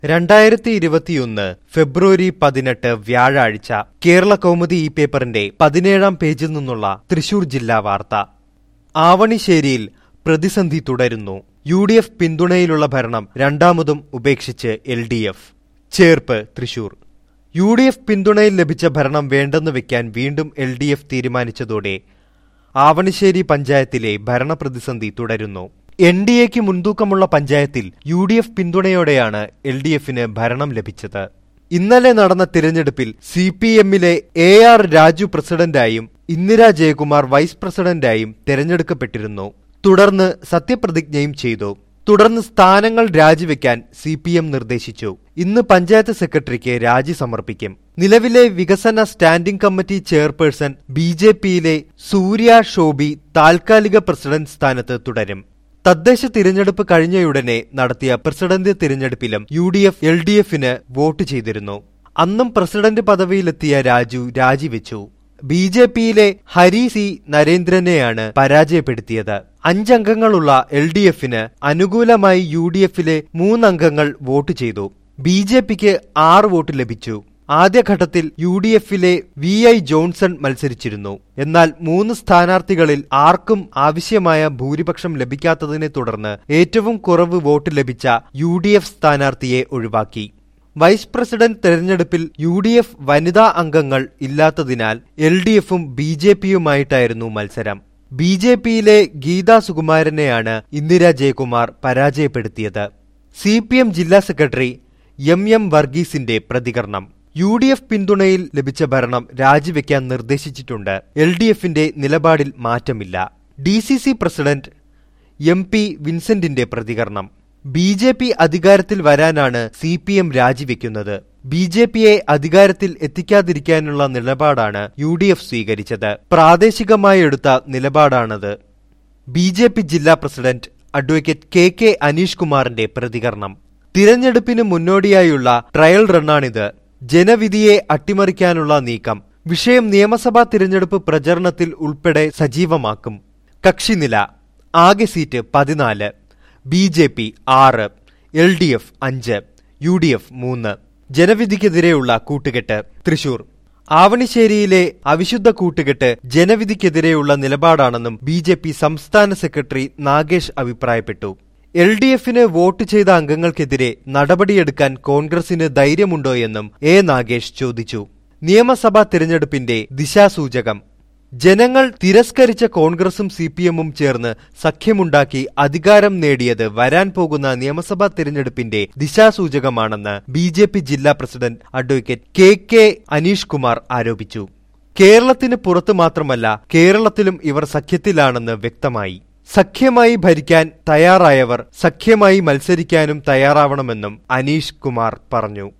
രണ്ടായിരത്തി ഇരുപത്തിയൊന്ന് ഫെബ്രുവരി പതിനെട്ട് വ്യാഴാഴ്ച കേരള കൗമുദി ഈ പേപ്പറിന്റെ പതിനേഴാം പേജിൽ നിന്നുള്ള തൃശൂർ ജില്ലാ വാർത്ത ആവണിശ്ശേരിയിൽ പ്രതിസന്ധി തുടരുന്നു യു ഡി എഫ് പിന്തുണയിലുള്ള ഭരണം രണ്ടാമതും ഉപേക്ഷിച്ച് L D F Cherpu Thrissur U D F പിന്തുണയിൽ ലഭിച്ച ഭരണം വേണ്ടെന്ന് വെക്കാൻ വീണ്ടും എൽ ഡി എഫ് തീരുമാനിച്ചതോടെ ആവണിശ്ശേരി പഞ്ചായത്തിലെ ഭരണപ്രതിസന്ധി തുടരുന്നു എൻ ഡി എക്ക് മുൻതൂക്കമുള്ള പഞ്ചായത്തിൽ യു ഡി എഫ് പിന്തുണയോടെയാണ് എൽ ഡി എഫിന് ഭരണം ലഭിച്ചത് ഇന്നലെ നടന്ന തിരഞ്ഞെടുപ്പിൽ സി പി എമ്മിലെ എ ആർ രാജു പ്രസിഡന്റായും ഇന്ദിരാ ജയകുമാർ വൈസ് പ്രസിഡന്റായും തെരഞ്ഞെടുക്കപ്പെട്ടിരുന്നു തുടർന്ന് സത്യപ്രതിജ്ഞയും ചെയ്തു തുടർന്ന് സ്ഥാനങ്ങൾ രാജിവെക്കാൻ സി പി എം നിർദ്ദേശിച്ചു ഇന്ന് പഞ്ചായത്ത് സെക്രട്ടറിക്ക് രാജി സമർപ്പിക്കും നിലവിലെ വികസന standing committee chairperson B J പിയിലെ സൂര്യ ഷോബി താൽക്കാലിക പ്രസിഡന്റ് സ്ഥാനത്ത് തുടരും തദ്ദേശ തിരഞ്ഞെടുപ്പ് കഴിഞ്ഞയുടനെ നടത്തിയ പ്രസിഡന്റ് തിരഞ്ഞെടുപ്പിലും U D F L D എഫിന് വോട്ട് ചെയ്തിരുന്നു അന്നും പ്രസിഡന്റ് പദവിയിലെത്തിയ രാജു രാജിവെച്ചു ബി ജെ പിയിലെ ഹരി സി നരേന്ദ്രനെയാണ് പരാജയപ്പെടുത്തിയത് അഞ്ചംഗങ്ങളുള്ള എൽ ഡി എഫിന് അനുകൂലമായി യു ഡി എഫിലെ മൂന്നംഗങ്ങൾ വോട്ട് ചെയ്തു ബി ജെ പിക്ക് ആറ് വോട്ട് ലഭിച്ചു ആദ്യഘട്ടത്തിൽ യു ഡി എഫിലെ വി ഐ ജോൺസൺ മത്സരിച്ചിരുന്നു എന്നാൽ മൂന്ന് സ്ഥാനാർത്ഥികളിൽ ആർക്കും ആവശ്യമായ ഭൂരിപക്ഷം ലഭിക്കാത്തതിനെ തുടർന്ന് ഏറ്റവും കുറവ് വോട്ട് ലഭിച്ച യു ഡി എഫ് സ്ഥാനാർത്ഥിയെ ഒഴിവാക്കി വൈസ് പ്രസിഡന്റ് തെരഞ്ഞെടുപ്പിൽ യു ഡി എഫ് വനിതാ അംഗങ്ങൾ ഇല്ലാത്തതിനാൽ എൽ ഡി എഫും ബി ജെ പിയുമായിട്ടായിരുന്നു മത്സരം ബി ജെ പിയിലെ ഗീതാ സുകുമാരനെയാണ് ഇന്ദിര ജയകുമാർ പരാജയപ്പെടുത്തിയത് സി പി എം ജില്ലാ സെക്രട്ടറി എം എം വർഗീസിന്റെ പ്രതികരണം യു ഡി എഫ് പിന്തുണയിൽ ലഭിച്ച ഭരണം രാജിവെക്കാൻ നിർദ്ദേശിച്ചിട്ടുണ്ട് എൽ ഡി എഫിന്റെ നിലപാടിൽ മാറ്റമില്ല D C C president M P വിൻസെന്റിന്റെ പ്രതികരണം ബി ജെ പി അധികാരത്തിൽ വരാനാണ് സി പി എം രാജിവെക്കുന്നത് ബി ജെ പിയെ അധികാരത്തിൽ എത്തിക്കാതിരിക്കാനുള്ള നിലപാടാണ് യു ഡി എഫ് സ്വീകരിച്ചത് പ്രാദേശികമായി എടുത്ത നിലപാടാണത് ബി ജെ പി ജില്ലാ president advocate K K Aneesh കുമാറിന്റെ പ്രതികരണം തിരഞ്ഞെടുപ്പിന് മുന്നോടിയായുള്ള ട്രയൽ റണ്ണാണിത് ജനവിധിയെ അട്ടിമറിക്കാനുള്ള നീക്കം വിഷയം നിയമസഭാ തിരഞ്ഞെടുപ്പ് പ്രചരണത്തിൽ ഉൾപ്പെടെ സജീവമാക്കും കക്ഷിനില ആകെ സീറ്റ് പതിനാല് ബി ജെ പി ആറ് എൽ ഡി എഫ് അഞ്ച് യു ഡി എഫ് മൂന്ന് ജനവിധിക്കെതിരെയുള്ള കൂട്ടുകെട്ട് തൃശൂർ ആവണിശ്ശേരിയിലെ അവിശുദ്ധ കൂട്ടുകെട്ട് ജനവിധിക്കെതിരെയുള്ള നിലപാടാണെന്നും ബി ജെ പി സംസ്ഥാന സെക്രട്ടറി നാഗേഷ് അഭിപ്രായപ്പെട്ടു എൽ ഡി എഫിന് വോട്ട് ചെയ്ത അംഗങ്ങൾക്കെതിരെ നടപടിയെടുക്കാൻ കോൺഗ്രസിന് ധൈര്യമുണ്ടോയെന്നും എ നാഗേഷ് ചോദിച്ചു നിയമസഭാ തിരഞ്ഞെടുപ്പിന്റെ ദിശാസൂചകം ജനങ്ങൾ തിരസ്കരിച്ച കോൺഗ്രസും സി പി എമ്മും ചേർന്ന് സഖ്യമുണ്ടാക്കി അധികാരം നേടിയത് വരാൻ പോകുന്ന നിയമസഭാ തിരഞ്ഞെടുപ്പിന്റെ ദിശാസൂചകമാണെന്ന് ബി ജെ പി ജില്ലാ president advocate K K Aneesh Kumar ആരോപിച്ചു കേരളത്തിന് പുറത്ത് മാത്രമല്ല കേരളത്തിലും ഇവർ സഖ്യത്തിലാണെന്ന് വ്യക്തമായി സഖ്യമായി ഭരിക്കാൻ തയ്യാറായവർ സഖ്യമായി മത്സരിക്കാനും തയ്യാറാവണമെന്നും അനീഷ് കുമാർ പറഞ്ഞു